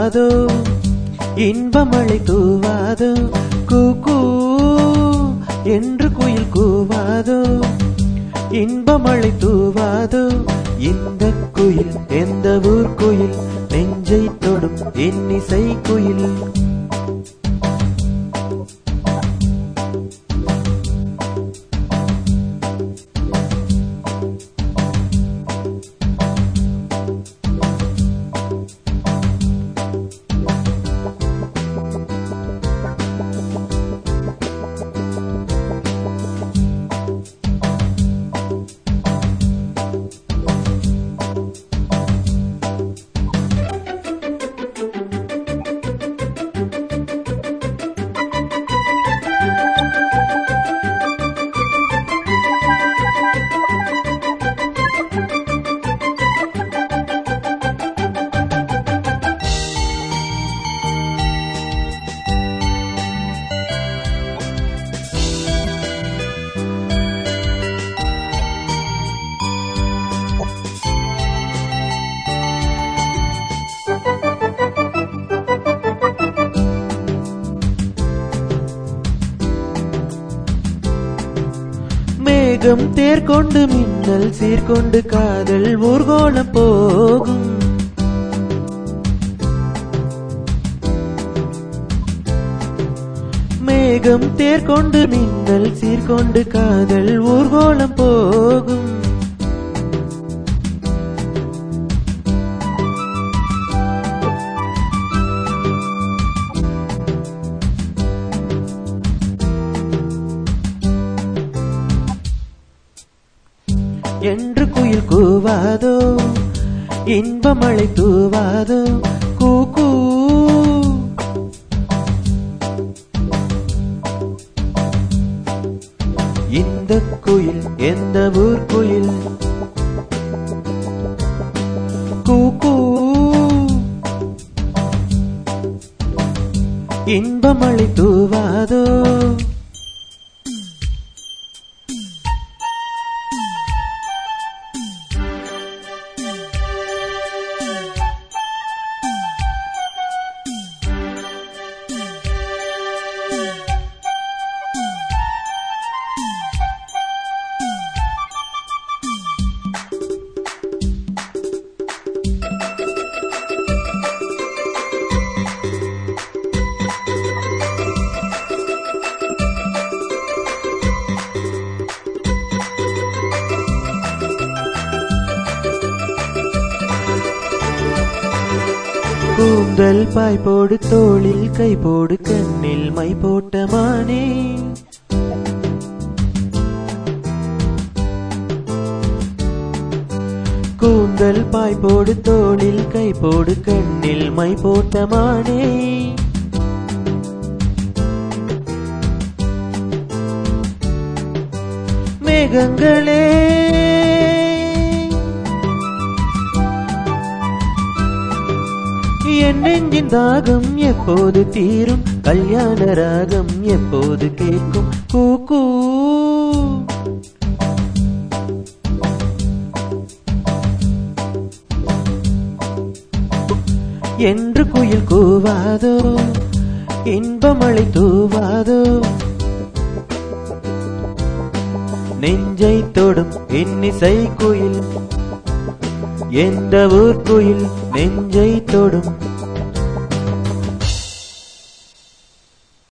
தூவாதோ இன்பமழை தூவாதோ கூ கூ என்று குயில் கூவாதோ இன்பமழை தூவாதோ இந்த குயில் எந்த ஊர் குயில் நெஞ்சை தொடும் இன்னிசை குயில் மேகம் தேர்கொண்டு மின்னல் சீர்கொண்டு காதல் ஊர்கோலம் போகும் மேகம் தேர்கொண்டு மின்னல் சீர்கொண்டு காதல் ஊர்கோலம் போகும் என்று குயில் கூவாதோ இன்பமழை தூவாதோ கூ கூ இந்த குயில் எந்த ஊர் குயில் கூ கூ இன்பமழை தூவாதோ கூந்தல் பாய் போடு தோளில் கை போடு கண்ணில் மை போட்ட மானே கூந்தல் பாய் போடு தோளில் கை போடு கண்ணில் மை போட்ட மானே மேகங்களே என் நெஞ்சின் தாகம் எப்போது தீரும் கல்யாண ராகம் எப்போது கேட்கும் கூ கூ என்று குயில் கூவாதோ இன்பமழை தூவாதோ நெஞ்சை தொடும் இன்னிசை குயில் எந்த ஊர் குயில் நெஞ்சை தொடும்